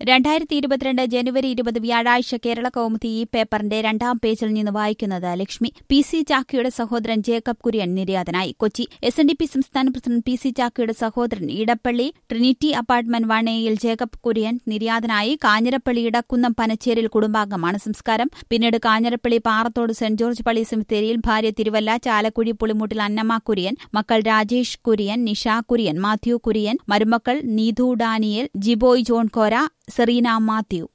രണ്ടായിരത്തി ഇരുപത്തിരണ്ട് ജനുവരി ഇരുപത് വ്യാഴാഴ്ച കേരള കൗമുദി ഈ പേപ്പറിന്റെ രണ്ടാം പേജിൽ നിന്ന് വായിക്കുന്നത് ലക്ഷ്മി പി സി ചാക്കിയുടെ സഹോദരൻ ജേക്കബ് കുര്യൻ നിര്യാതനായി Kochi S N D P സംസ്ഥാന പ്രസിഡന്റ് പി സി ചാക്കിയുടെ സഹോദരൻ ഇടപ്പള്ളി ട്രിനിറ്റി അപ്പാർട്ട്മെന്റ് വൺ എയിൽ ജേക്കബ് കുര്യൻ നിര്യാതനായി കാഞ്ഞിരപ്പള്ളി ഇടക്കുന്നം പനച്ചേരിൽ കുടുംബാംഗമാണ് സംസ്കാരം പിന്നീട് കാഞ്ഞിരപ്പള്ളി പാറത്തോട് സെന്റ് ജോർജ് പള്ളി സെമിത്തേരിയിൽ ഭാര്യ തിരുവല്ല ചാലക്കുഴി പുളിമുട്ടിൽ അന്നമ്മ കുര്യൻ മക്കൾ രാജേഷ് കുര്യൻ നിഷ കുര്യൻ മാത്യു കുര്യൻ മരുമക്കൾ നീതു ഡാനിയൽ ജിബോയ് ജോൺ കോര സെറീന മാത്യു